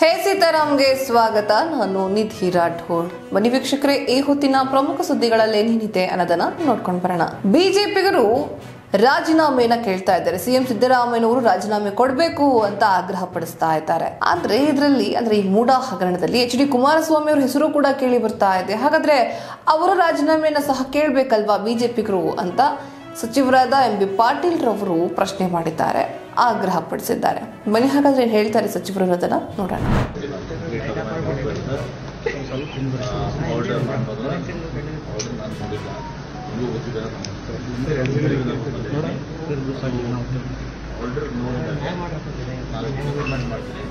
ಹೇ ಸೀತಾರಾಮ್ಗೆ ಸ್ವಾಗತ ನಾನು ನಿಧಿ ರಾಠೋಡ್ ಬನ್ನಿ ವೀಕ್ಷಕರೇ ಈ ಹೊತ್ತಿನ ಪ್ರಮುಖ ಸುದ್ದಿಗಳಲ್ಲಿ ಏನೇನಿದೆ ಅನ್ನೋದನ್ನ ನೋಡ್ಕೊಂಡು ಬರೋಣ ಬಿಜೆಪಿಗರು ರಾಜೀನಾಮೆಯನ್ನ ಕೇಳ್ತಾ ಇದ್ದಾರೆ ಸಿಎಂ ಸಿದ್ದರಾಮಯ್ಯನವರು ರಾಜೀನಾಮೆ ಕೊಡಬೇಕು ಅಂತ ಆಗ್ರಹ ಪಡಿಸ್ತಾ ಇದ್ದಾರೆ ಆದ್ರೆ ಇದರಲ್ಲಿ ಅಂದ್ರೆ ಈ ಮೂಡಾ ಹಗರಣದಲ್ಲಿ ಎಚ್ ಡಿ ಕುಮಾರಸ್ವಾಮಿ ಅವರ ಹೆಸರು ಕೂಡ ಕೇಳಿ ಬರ್ತಾ ಇದೆ ಹಾಗಾದ್ರೆ ಅವರ ರಾಜೀನಾಮೆಯನ್ನ ಸಹ ಕೇಳಬೇಕಲ್ವಾ ಬಿಜೆಪಿಗರು ಅಂತ ಸಚಿವರಾದ ಎಂ ಬಿ ಪಾಟೀಲ್ ರವರು ಪ್ರಶ್ನೆ ಮಾಡಿದ್ದಾರೆ ಆಗ್ರಹ ಪಡಿಸಿದ್ದಾರೆ ಬನ್ನಿ ಹಾಗಾದ್ರೆ ಏನ್ ಹೇಳ್ತಾರೆ ಸಚಿವರು ಅನ್ನೋದನ್ನ ನೋಡೋಣ ಆರ್ಡರ್ ಮಾಡೋದು ಆರ್ಡರ್ ನಾನು ನೋಡಿಲ್ಲ ನೀವು ಗೊತ್ತಿದೆ ಆರ್ಡರ್ ನೋಡಿದಾಗ ನಾನು ಇಂಪ್ಲಿಮೆಂಟ್ ಮಾಡ್ತೀನಿ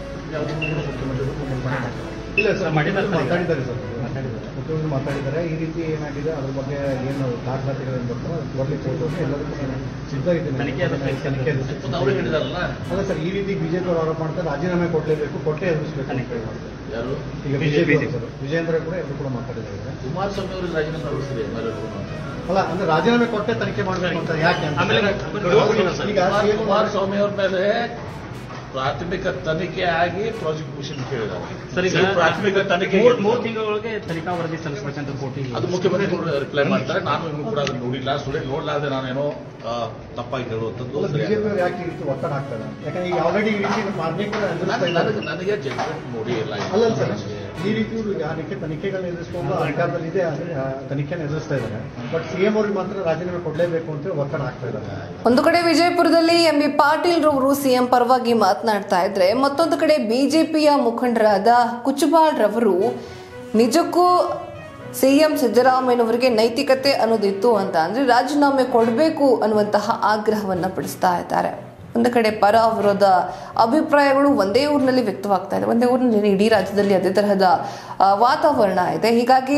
ಇಲ್ಲ ಸರ್ ಮಾಡಿದ್ದಾರೆ ಮಾತಾಡಿದ್ದಾರೆ ಸರ್ ಮುಖ್ಯಮಂತ್ರಿ ಮಾತಾಡಿದ್ದಾರೆ ಈ ರೀತಿ ಏನಾಗಿದೆ ಅದ್ರ ಬಗ್ಗೆ ಏನು ದಾಖಲಾತಿಗಳೇನು ಬರ್ತಾರೋ ಅದು ಕೊಡ್ಲಿಕ್ಕೆ ಹೋಗೋದು ಎಲ್ಲದಕ್ಕೂ ನಾನು ಸಿದ್ಧ ಇದ್ದೀನಿ ತನಿಖೆ ಅದು ತನಿಖೆ ಅದು ಮತ್ತು ಅವರು ಹೇಳಿದಾರಲ್ಲ ಅಲ್ಲ ಸರ್ ಈ ರೀತಿ ಬಿಜೆಪಿ ಅವರು ಆರೋಪ ಮಾಡ್ತಾರೆ ರಾಜೀನಾಮೆ ಕೊಡಲೇಬೇಕು ಕೊಟ್ಟೆ ಎದುರಿಸಬೇಕು ಅಂತ ಹೇಳಿ ಮಾಡ್ತಾರೆ. ಯಾರು ಈಗ ಬಿಜೆಪಿ ಸರ್ ವಿಜೇಂದ್ರ ಕೂಡ ಎಲ್ಲರೂ ಕೂಡ ಮಾತಾಡಿದ್ದಾರೆ ಕುಮಾರಸ್ವಾಮಿ ಅವ್ರಿಗೆ ರಾಜೀನಾಮೆ ನಡೆಸ್ರಿ ಮೇಲೆ ಅಲ್ಲ ಅಂದ್ರೆ ರಾಜೀನಾಮೆ ಕೊಟ್ಟೆ ತನಿಖೆ ಮಾಡಬೇಕು ಅಂತ ಯಾಕೆ ಅಂತ ಆಮೇಲೆ ಈಗ CM ಕುಮಾರಸ್ವಾಮಿ ಅವ್ರ ಮೇಲೆ ಪ್ರಾಥಮಿಕ ತನಿಖೆ ಆಗಿ ಪ್ರಾಸಿಕ್ಯೂಷನ್ ಕೇಳಿದ್ದಾರೆ ಸರ್ ಈಗ ಈ ಪ್ರಾಥಮಿಕ ತನಿಖೆ ಮೂರ್ ಮೂರ್ ತಿಂಗಳೊಳಗೆ ತನಿಖಾ ವರದಿ ಸಲ್ಲಿಸಬೇಕಂತ ಕೋರ್ಟಿಗೆ ಅದು ಮುಖ್ಯಮಂತ್ರಿ ರಿಪ್ಲೈ ಮಾಡ್ತಾರೆ ನಾನು ಇನ್ನೂ ಕೂಡ ಅದನ್ನು ನೋಡಿಲ್ಲ ಸುಳ್ಳು ನೋಡ್ಲಾರ್ದೆ ನಾನೇನೋ ಆ, ತಪ್ಪಾಗಿ ಹೇಳುವಂಥದ್ದು ಸರಿ ಬಿಜೆಪಿ ಅವರು ಯಾಕೆ ಈ ರೀತಿ ಒತ್ತಡ ಹಾಕ್ತಾರೆ ಯಾಕಂದ್ರೆ ಈಗ ಆಲ್ರೆಡಿ ಈ ರೀತಿ ಮಾರ್ನಿಂಗ್ ನನಗೆ ನನಗೆ ನನಗೆ ಜಡ್ಜ್ಮೆಂಟ್ ನೋಡಿ ಇಲ್ಲ ಅಲ್ಲ ಸರ್ ಈ ರೀತಿ ಇವರು ಯಾರಕ್ಕೆ ತನಿಖೆಗಳನ್ನ ಎದುರಿಸ್ಕೊಂಡು ಅಧಿಕಾರದಲ್ಲಿದೆ ಆದ್ರೆ, ಆ, ತನಿಖೆನ ಎದುರಿಸ್ತಾ ಇದ್ದಾರೆ ಬಟ್ ಸಿಎಂ ಅವ್ರಿಗೆ ಮಾತ್ರ ರಾಜೀನಾಮೆ ಕೊಡಲೇಬೇಕು ಅಂತ ಒತ್ತಡ ಹಾಕ್ತಾ ಇದ್ದಾರೆ ಒಂದು ಕಡೆ ವಿಜಯಪುರದಲ್ಲಿ ಎಂ ಬಿ ಪಾಟೀಲ್ ರವರು ಸಿಎಂ ಪರವಾಗಿ ಮಾತನಾಡ್ತಾ ಇದ್ರೆ ಮತ್ತೊಂದು ಕಡೆ ಬಿಜೆಪಿಯ ಮುಖಂಡರಾದ ಕುಚುಬಾಳ್ ರವರು ನಿಜಕ್ಕೂ ಸಿಎಂ ಸಿದ್ದರಾಮಯ್ಯನವರಿಗೆ ನೈತಿಕತೆ ಅನ್ನೋದಿತ್ತು ಅಂತ ಅಂದ್ರೆ ರಾಜೀನಾಮೆ ಕೊಡಬೇಕು ಅನ್ನುವಂತಹ ಆಗ್ರಹವನ್ನ ಪಡಿಸ್ತಾ ಇದ್ದಾರೆ ಒಂದು ಕಡೆ ಪರ ವಿರೋಧ ಅಭಿಪ್ರಾಯಗಳು ಒಂದೇ ಊರಿನಲ್ಲಿ ವ್ಯಕ್ತವಾಗ್ತಾ ಇದೆ ಒಂದೇ ಊರಿನಲ್ಲಿ ಇಡೀ ರಾಜ್ಯದಲ್ಲಿ ಅದೇ ತರಹದ ಆ, ವಾತಾವರಣ ಇದೆ ಹೀಗಾಗಿ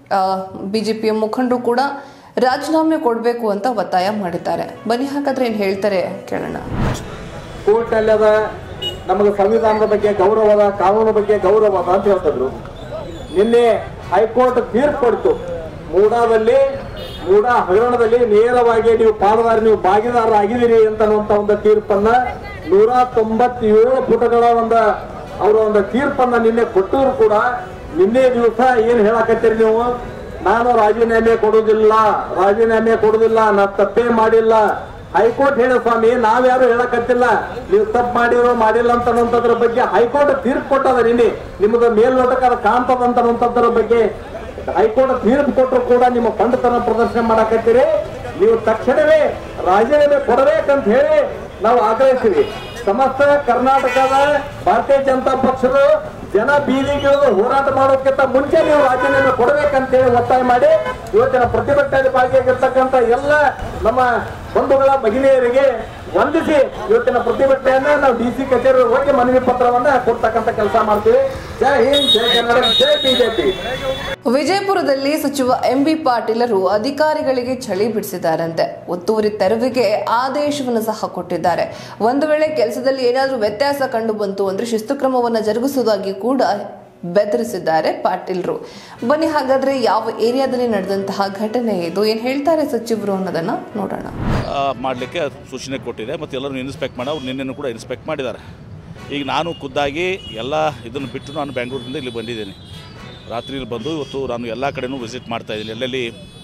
ಬಿಜೆಪಿಯ ಮುಖಂಡರು ಕೂಡ ರಾಜೀನಾಮೆ ಕೊಡಬೇಕು ಅಂತ ಒತ್ತಾಯ ಮಾಡಿದ್ದಾರೆ ಬನ್ನಿ ಹಾಗಾದ್ರೆ ಏನ್ ಹೇಳ್ತಾರೆ ಕೇಳೋಣ ಕೋರ್ಟ್ ಅಲ್ಲಿ ಅದ ನಮಗೆ ಸಂವಿಧಾನದ ಬಗ್ಗೆ ಗೌರವ ಅದ ಕಾನೂನು ಬಗ್ಗೆ ಗೌರವ ಅದ ಅಂತ ಹೇಳ್ತಿದ್ರು ನಿನ್ನೆ ಹೈಕೋರ್ಟ್ ತೀರ್ಪು ಕೊಡ್ತು ಮೂಡಾದಲ್ಲಿ ಮೂಡಾ ಹಗರಣದಲ್ಲಿ ನೇರವಾಗಿ ನೀವು ಪಾಲುದಾರ ನೀವು ಭಾಗಿದಾರ ಆಗಿದ್ದೀರಿ ಅಂತನ್ನುವಂತ ಒಂದು ತೀರ್ಪನ್ನ ನೂರ ತೊಂಬತ್ತೇಳು ಪುಟಗಳ ಒಂದು ಅವರ ಒಂದು ತೀರ್ಪನ್ನ ನಿನ್ನೆ ಕೊಟ್ಟರು ಕೂಡ ನಿನ್ನೆ ದಿವಸ ಏನ್ ಹೇಳಕತ್ತೀರಿ ನೀವು ನಾನು ರಾಜೀನಾಮೆ ಕೊಡುವುದಿಲ್ಲ ರಾಜೀನಾಮೆ ಕೊಡುವುದಿಲ್ಲ ನಾ ತಪ್ಪೇ ಮಾಡಿಲ್ಲ ಹೈಕೋರ್ಟ್ ಹೇಳ ಸ್ವಾಮಿ ನಾವ್ಯಾರು ಹೇಳಕತ್ತಿಲ್ಲ ನೀವು ತಪ್ಪು ಮಾಡಿರೋ ಮಾಡಿಲ್ಲ ಅಂತ ಅನ್ನುವಂಥದ್ರ ಬಗ್ಗೆ ಹೈಕೋರ್ಟ್ ತೀರ್ಪು ಕೊಟ್ಟದ ನಿನ್ನೆ ನಿಮ್ಮದು ಮೇಲ್ನೋಟಕ್ಕೆ ಅದು ಕಾಣ್ತದ ಅಂತ ಅನ್ನುವಂಥದ್ರ ಬಗ್ಗೆ ಹೈಕೋರ್ಟ್ ತೀರ್ಪು ಕೊಟ್ಟರು ಕೂಡ ನಿಮ್ಮ ಪಂಡತನ ಪ್ರದರ್ಶನ ಮಾಡಕತ್ತೀರಿ ನೀವು ತಕ್ಷಣವೇ ರಾಜೀನಾಮೆ ಕೊಡಬೇಕಂತ ಹೇಳಿ ನಾವು ಆಗ್ರಹಿಸ್ತೀವಿ ಸಮಸ್ತ ಕರ್ನಾಟಕದ ಭಾರತೀಯ ಜನತಾ ಪಕ್ಷದ ಜನ ಬೀದಿಗಿಳಿದು ಹೋರಾಟ ಮಾಡೋಕ್ಕಿಂತ ಮುಂಚೆ ನೀವು ರಾಜೀನಾಮೆ ಕೊಡಬೇಕಂತ ಹೇಳಿ ಒತ್ತಾಯ ಮಾಡಿ ಇವತ್ತಿನ ಪ್ರತಿಭಟನೆಯಲ್ಲಿ ಭಾಗಿಯಾಗಿರ್ತಕ್ಕಂಥ ಎಲ್ಲ ನಮ್ಮ ಬಂಧುಗಳ ಭಗಿನಿಯರಿಗೆ ವಂದಿಸಿ ಇವತ್ತಿನ ಪ್ರತಿಭಟನೆಯನ್ನ ನಾವು ಡಿ ಸಿ ಕಚೇರಿ ಹೋಗಿ ಮನವಿ ಪತ್ರವನ್ನ ಕೊಡ್ತಕ್ಕಂಥ ಕೆಲಸ ಮಾಡ್ತೀವಿ ಜೈ ಹಿಂದ್ ಜೈ ಕನ್ನಡ ಜೈ ಬಿಜೆಪಿ ವಿಜಯಪುರದಲ್ಲಿ ಸಚಿವ ಎಂ ಬಿ ಪಾಟೀಲರು ಅಧಿಕಾರಿಗಳಿಗೆ ಚಳಿ ಬಿಡಿಸಿದ್ದಾರಂತೆ ಒತ್ತುವರಿ ತೆರವಿಗೆ ಆದೇಶವನ್ನು ಸಹ ಕೊಟ್ಟಿದ್ದಾರೆ ಒಂದು ವೇಳೆ ಕೆಲಸದಲ್ಲಿ ಏನಾದರೂ ವ್ಯತ್ಯಾಸ ಕಂಡು ಬಂತು ಅಂದ್ರೆ ಶಿಸ್ತು ಕ್ರಮವನ್ನು ಜರುಗಿಸುವುದಾಗಿ ಕೂಡ ಬೆದರಿಸಿದ್ದಾರೆ ಪಾಟೀಲ್ರು ಬನ್ನಿ ಹಾಗಾದ್ರೆ ಯಾವ ಏರಿಯಾದಲ್ಲಿ ನಡೆದಂತಹ ಘಟನೆ ಇದು ಏನ್ ಹೇಳ್ತಾರೆ ಸಚಿವರು ಅನ್ನೋದನ್ನ ನೋಡೋಣ ಮಾಡಲಿಕ್ಕೆ ಸೂಚನೆ ಕೊಟ್ಟಿದೆ ಮತ್ತು ಎಲ್ಲರೂ ಇನ್ಸ್ಪೆಕ್ಟ್ ಮಾಡಿ ಅವ್ರು ನಿನ್ನೆನೂ ಕೂಡ ಇನ್ಸ್ಪೆಕ್ಟ್ ಮಾಡಿದ್ದಾರೆ ಈಗ ನಾನು ಖುದ್ದಾಗಿ ಎಲ್ಲ ಇದನ್ನು ಬಿಟ್ಟು ನಾನು ಬೆಂಗಳೂರಿನಿಂದ ಇಲ್ಲಿ ಬಂದಿದ್ದೀನಿ ರಾತ್ರಿಯಲ್ಲಿ ಬಂದು ಇವತ್ತು ನಾನು ಎಲ್ಲ ಕಡೆನೂ ವಿಸಿಟ್ ಮಾಡ್ತಾ ಇದ್ದೀನಿ ಎಲ್ಲೆಲ್ಲಿ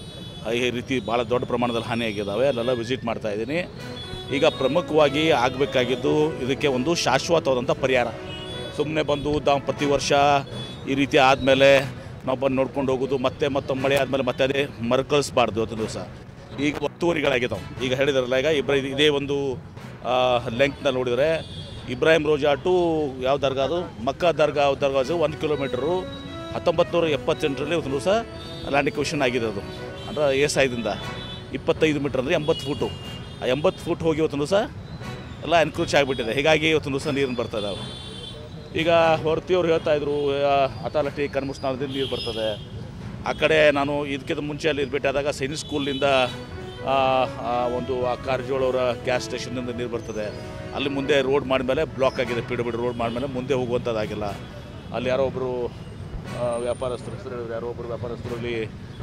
ಈ ರೀತಿ ಭಾಳ ದೊಡ್ಡ ಪ್ರಮಾಣದಲ್ಲಿ ಹಾನಿಯಾಗಿದ್ದಾವೆ ಅಲ್ಲೆಲ್ಲ ವಿಸಿಟ್ ಮಾಡ್ತಾ ಇದ್ದೀನಿ ಈಗ ಪ್ರಮುಖವಾಗಿ ಆಗಬೇಕಾಗಿದ್ದು ಇದಕ್ಕೆ ಒಂದು ಶಾಶ್ವತವಾದಂಥ ಪರಿಹಾರ ಸುಮ್ಮನೆ ಬಂದು ನಾವು ಪ್ರತಿ ವರ್ಷ ಈ ರೀತಿ ಆದಮೇಲೆ ನಾವು ಬಂದು ನೋಡ್ಕೊಂಡು ಹೋಗೋದು ಮತ್ತೆ ಮತ್ತೊಮ್ಮೆ ಮಳೆ ಆದಮೇಲೆ ಮತ್ತೆ ಅದೇ ಮರುಕಳಿಸ್ಬಾರ್ದು ಇವತ್ತು ದಿವಸ ಈಗ ಒತ್ತುವರಿಗಳಾಗಿದ್ದಾವೆ ಈಗ ಹೇಳಿದಾರಲ್ಲ ಈಗ ಇಬ್ರ ಇದೇ ಒಂದು ಲೆಂಕ್ನಲ್ಲಿ ನೋಡಿದರೆ ಇಬ್ರಾಹಿಂ ರೋಜಾ ಟು ಯಾವ ದರ್ಗಾ ಅದು ಮಕ್ಕಾ ದರ್ಗಾ ದರ್ಗಾಜು ಒಂದು ಕಿಲೋಮೀಟರು ಹತ್ತೊಂಬತ್ತು ನೂರ ಎಪ್ಪತ್ತೆಂಟರಲ್ಲಿ ಒಂದು ದಿವಸ ಲ್ಯಾಂಡ್ ಎಕ್ವಿಷನ್ ಆಗಿದೆ ಅದು ಅಂದರೆ ಎ ಸಾಯದಿಂದ ಇಪ್ಪತ್ತೈದು ಮೀಟ್ರ್ ಅಂದರೆ ಎಂಬತ್ತು ಫೂಟು ಆ ಎಂಬತ್ತು ಫೂಟ್ ಹೋಗಿ ಇವತ್ತು ದಿವಸ ಎಲ್ಲ ಎನ್ಕ್ರೋಚ್ ಆಗಿಬಿಟ್ಟಿದೆ ಹೀಗಾಗಿ ಇವತ್ತು ದಿವಸ ನೀರು ಬರ್ತಾ ಇದಾವೆ ಈಗ ಹೊರತಿಯವ್ರು ಹೇಳ್ತಾ ಇದ್ರು ಅಥಾರಿಟಿ ಕನ್ಮುಸ್ನಾಳದಿಂದ ನೀರು ಬರ್ತದೆ ಆ ಕಡೆ ನಾನು ಇದಕ್ಕಿಂತ ಮುಂಚೆ ಅಲ್ಲಿ ಭೇಟಿಯಾದಾಗ ಸೈನಿಕ್ ಸ್ಕೂಲ್ನಿಂದ ಆ, ಆ ಒಂದು ಆ ಕಾರಜೋಳವರ ಗ್ಯಾಸ್ ಸ್ಟೇಷನ್ನಿಂದ ನೀರು ಬರ್ತದೆ ಅಲ್ಲಿ ಮುಂದೆ ರೋಡ್ ಮಾಡಿದ್ಮೇಲೆ ಬ್ಲಾಕ್ ಆಗಿದೆ ಪಿ ಡಬ್ಲ್ಯೂ ರೋಡ್ ಮಾಡಿದ್ಮೇಲೆ ಮುಂದೆ ಹೋಗುವಂಥದ್ದಾಗಿಲ್ಲ ಅಲ್ಲಿ ಯಾರೋ ಒಬ್ಬರು ವ್ಯಾಪಾರಸ್ಥರು ಹೆಸರು ಹೇಳಿದ್ರು ಯಾರೋ ಒಬ್ಬರು ವ್ಯಾಪಾರಸ್ಥರು ಅಲ್ಲಿ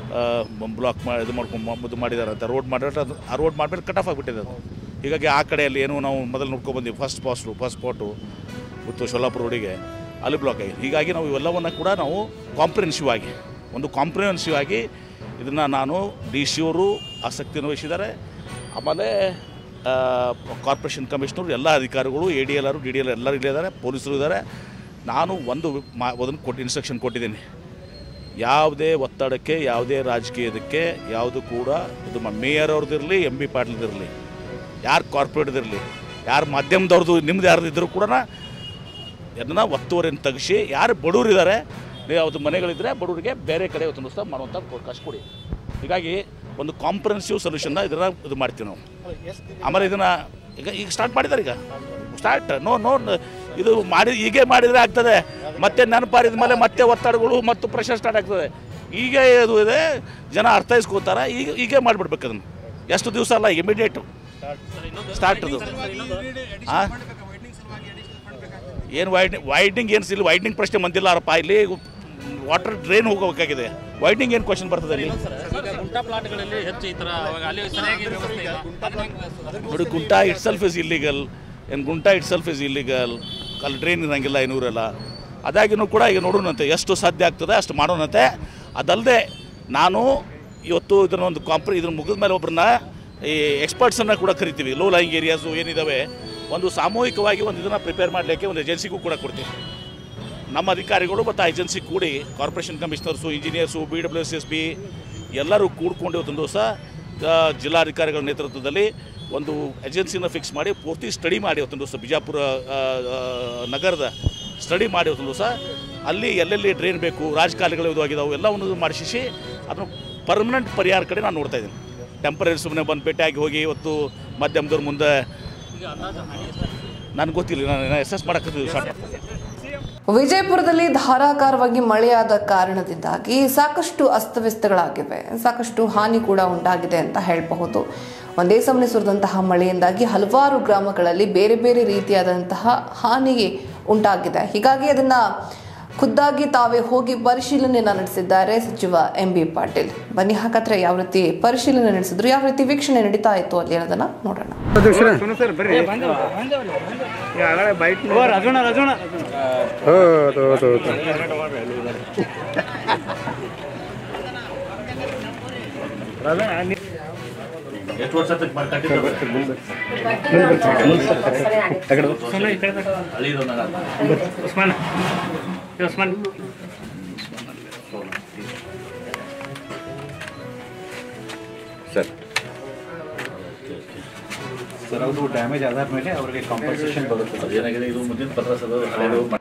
ಬ್ಲಾಕ್ ಮಾಡಿ ಇದು ಮಾಡ್ಕೊಂಡು ಇದು ಮಾಡಿದ್ದಾರೆ ಅಂತ ರೋಡ್ ಮಾಡಿದ್ರೆ ಅದು ಆ ರೋಡ್ ಮಾಡಿದ್ರೆ ಕಟ್ ಆಫ್ ಆಗಿಬಿಟ್ಟಿದೆ ಅದು ಹೀಗಾಗಿ ಆ ಕಡೆಯಲ್ಲಿ ಏನು ನಾವು ಮೊದಲು ನೋಡ್ಕೊಬಂದ್ವಿ ಫಸ್ಟ್ ಪಾಸ್ಟು ಫಸ್ಟ್ ಸ್ಪಾಟು ಮತ್ತು ಸೊಲ್ಲಾಪುರ ರೋಡಿಗೆ ಅಲ್ಲಿ ಬ್ಲಾಕ್ ಆಗಿದೆ ಹೀಗಾಗಿ ನಾವು ಇವೆಲ್ಲವನ್ನು ಕೂಡ ನಾವು ಕಾಂಪ್ರಿಹೆನ್ಸಿವ್ ಆಗಿ ಒಂದು ಕಾಂಪ್ರಿಹೆನ್ಸಿವ್ ಆಗಿ ಇದನ್ನು ನಾನು ಡಿ ಸಿ ಅವರು ಆಸಕ್ತಿಯನ್ನು ವಹಿಸಿದ್ದಾರೆ ಆಮೇಲೆ ಕಾರ್ಪೊರೇಷನ್ ಕಮಿಷನರು ಎಲ್ಲ ಅಧಿಕಾರಿಗಳು A D L R D D L ಎಲ್ಲರೂ ಇಲ್ಲಿದ್ದಾರೆ ಪೊಲೀಸರು ಇದ್ದಾರೆ ನಾನು ಒಂದು ಮಾ ಅದನ್ನು ಕೊಟ್ಟು ಇನ್ಸ್ಟ್ರಕ್ಷನ್ ಕೊಟ್ಟಿದ್ದೀನಿ ಯಾವುದೇ ಒತ್ತಡಕ್ಕೆ ಯಾವುದೇ ರಾಜಕೀಯದಕ್ಕೆ ಯಾವುದು ಕೂಡ ಇದು ಮ- ಮೇಯರ್ ಅವ್ರದ್ದಿರಲಿ ಎಮ್ ಬಿ ಪಾಟೀಲ್ದಿರಲಿ ಯಾರು ಕಾರ್ಪೊರೇಟ್ದಿರಲಿ ಯಾರು ಮಾಧ್ಯಮದವ್ರದ್ದು ನಿಮ್ದು ಯಾರ್ದಿದ್ರು ಕೂಡ ಅದನ್ನು ಒತ್ತುವರಿಯನ್ನು ತೆಗಿಸಿ ಯಾರು ಬಡವರಿದ್ದಾರೆ ಯಾವುದು ಮನೆಗಳಿದ್ದರೆ ಬಡವರಿಗೆ ಬೇರೆ ಕಡೆ ಒಂದು ದಿವಸ ಮಾಡುವಂಥ ಅವಕಾಶ ಕೊಡಿ ಹೀಗಾಗಿ ಒಂದು ಕಾಂಪ್ರಹೆನ್ಸಿವ್ ಸೊಲ್ಯೂಷನ್ನ ಇದನ್ನು ಇದು ಮಾಡ್ತೀವಿ ನಾವು ಆಮೇಲೆ ಇದನ್ನು ಈಗ ಈಗ ಸ್ಟಾರ್ಟ್ ಮಾಡಿದ್ದಾರೆ ಈಗ ಸ್ಟಾರ್ಟ್ ನೋ ನೋ ಇದು ಮಾಡಿ ಹೀಗೆ ಮಾಡಿದರೆ ಆಗ್ತದೆ ಮತ್ತೆ ನೆನಪಾರಿದ ಮೇಲೆ ಮತ್ತೆ ಒತ್ತಡಗಳು ಮತ್ತು ಪ್ರೆಷರ್ ಸ್ಟಾರ್ಟ್ ಆಗ್ತದೆ ಈಗ ಇದು ಇದೆ ಜನ ಅರ್ಥೈಸ್ಕೋತಾರೆ ಈಗ ಹೀಗೆ ಮಾಡಿಬಿಡ್ಬೇಕು ಅದನ್ನು ಎಷ್ಟು ದಿವಸ ಅಲ್ಲ ಇಮಿಡಿಯೇಟು ಸ್ಟಾರ್ಟ್ ಅದು ಹಾಂ ಏನು ವೈಡ್ ವೈಡ್ನಿಂಗ್ ಏನು ಇಲ್ಲಿ ವೈಡ್ನಿಂಗ್ ಪ್ರಶ್ನೆ ಬಂದಿಲ್ಲಾರಪ್ಪ ಇಲ್ಲಿ ವಾಟರ್ ಡ್ರೈನ್ ಹೋಗಬೇಕಾಗಿದೆ ವೈಡ್ನಿಂಗ್ ಏನು ಕ್ವಶನ್ ಬರ್ತದೆ ಅಲ್ಲಿ ಈಗ ಗುಂಟಾ ಪ್ಲಾಟ್ಗಳಲ್ಲಿ ಹೆಚ್ಚು ಈ ಥರ ಅವಾಗ ಅಲ್ಲಿ ಸರಿಯಾಗಿ ವ್ಯವಸ್ಥೆ ಇಲ್ಲ ನೋಡಿ gunta itself is illegal ಏನು gunta itself is illegal ಅಲ್ಲಿ ಡ್ರೈನ್ ಇರಂಗಿಲ್ಲ ಏನೂರೆಲ್ಲ ಅದಾಗಿನೂ ಕೂಡ ಈಗ ನೋಡೋಣಂತೆ ಎಷ್ಟು ಸಾಧ್ಯ ಆಗ್ತದೆ ಅಷ್ಟು ಮಾಡೋಣಂತೆ ಅದಲ್ಲದೆ ನಾನು ಇವತ್ತು ಇದನ್ನ ಒಂದು ಕಾಂಪ್ರಿ ಇದ್ರ ಮುಗಿದ ಮೇಲೆ ಒಬ್ಬರನ್ನ ಈ ಎಕ್ಸ್ಪರ್ಟ್ಸನ್ನು ಕೂಡ ಕರಿತೀವಿ ಲೋ ಲೈಂಗ್ ಏರಿಯಾಸು ಏನಿದ್ದಾವೆ ಒಂದು ಸಾಮೂಹಿಕವಾಗಿ ಒಂದು ಇದನ್ನು ಪ್ರಿಪೇರ್ ಮಾಡಲಿಕ್ಕೆ ಒಂದು ಏಜೆನ್ಸಿಗೂ ಕೂಡ ಕೊಡ್ತೀವಿ ನಮ್ಮ ಅಧಿಕಾರಿಗಳು ಮತ್ತು ಆ ಏಜೆನ್ಸಿ ಕೂಡಿ corporation commissioners engineers B W S S B ಎಲ್ಲರೂ ಕೂಡ್ಕೊಂಡು ಇವತ್ತೊಂದು ದಿವಸ ಆ, ಜಿಲ್ಲಾಧಿಕಾರಿಗಳ ನೇತೃತ್ವದಲ್ಲಿ ಒಂದು ಏಜೆನ್ಸಿನ ಫಿಕ್ಸ್ ಮಾಡಿ ಪೂರ್ತಿ ಸ್ಟಡಿ ಮಾಡಿ ಇವತ್ತೊಂದು ದಿವಸ ಬಿಜಾಪುರ ಆ, ಆ, ನಗರದ ಸ್ಟಡಿ ಮಾಡಿ ಇವತ್ತೊಂದು ದಿವಸ ಅಲ್ಲಿ ಎಲ್ಲೆಲ್ಲಿ ಡ್ರೈನ್ ಬೇಕು ರಾಜಕಾಲುಗಳು ಇದು ಆಗಿದಾವೆ ಎಲ್ಲವನ್ನು ಮಾಡಿಸಿ ಅದನ್ನು ಪರ್ಮನೆಂಟ್ ಪರಿಹಾರ ಕಡೆ ನಾನು ನೋಡ್ತಾ ಇದ್ದೀನಿ ಟೆಂಪರರಿ ಸುಮ್ಮನೆ ಬಂದು ಭೇಟಿಯಾಗಿ ಹೋಗಿ ಇವತ್ತು ಮಾಧ್ಯಮದವ್ರ ಮುಂದೆ ನನಗೆ ಗೊತ್ತಿಲ್ಲ ನಾನು ಎಸ್ ಮಾಡೋಕ್ಕೆ ಸ್ಟಾರ್ಟ್ ವಿಜಯಪುರದಲ್ಲಿ ಧಾರಾಕಾರವಾಗಿ ಮಳೆಯಾದ ಕಾರಣದಿಂದಾಗಿ ಸಾಕಷ್ಟು ಅಸ್ತವ್ಯಸ್ತಗಳಾಗಿವೆ ಸಾಕಷ್ಟು ಹಾನಿ ಕೂಡ ಉಂಟಾಗಿದೆ ಅಂತ ಹೇಳಬಹುದು ಒಂದೇ ಸಮನೆ ಸುರಿದಂತಹ ಮಳೆಯಿಂದಾಗಿ ಹಲವಾರು ಗ್ರಾಮಗಳಲ್ಲಿ ಬೇರೆ ಬೇರೆ ರೀತಿಯಾದಂತಹ ಹಾನಿ ಉಂಟಾಗಿದೆ ಹೀಗಾಗಿ ಅದನ್ನ ಖುದ್ದಾಗಿ ತಾವೇ ಹೋಗಿ ಪರಿಶೀಲನೆಯನ್ನ ನಡೆಸಿದ್ದಾರೆ ಸಚಿವ ಎಂ ಬಿ ಪಾಟೀಲ್ ಬನ್ನಿ ಹಾಗಾದ್ರೆ ಯಾವ ರೀತಿ ಪರಿಶೀಲನೆ ನಡೆಸಿದ್ರು ಯಾವ ರೀತಿ ವೀಕ್ಷಣೆ ನಡೀತಾ ಇತ್ತು ಅಲ್ಲಿ ಅನ್ನೋದನ್ನ ನೋಡೋಣ ಎಷ್ಟು ವರ್ಷ ಉಸ್ಮಾನ್ ಏ ಉಸ್ಮಾನ್ ಸರ್ ಅದು ಡ್ಯಾಮೇಜ್ ಆದ ಮೇಲೆ ಅವರಿಗೆ ಕಾಂಪನ್ಸೇಷನ್ ಬರುತ್ತೆ ಏನಾಗಿದೆ ಇದು ಮುಂದಿನ ಪತ್ರ ಸರ್ ಹಳೆಯದು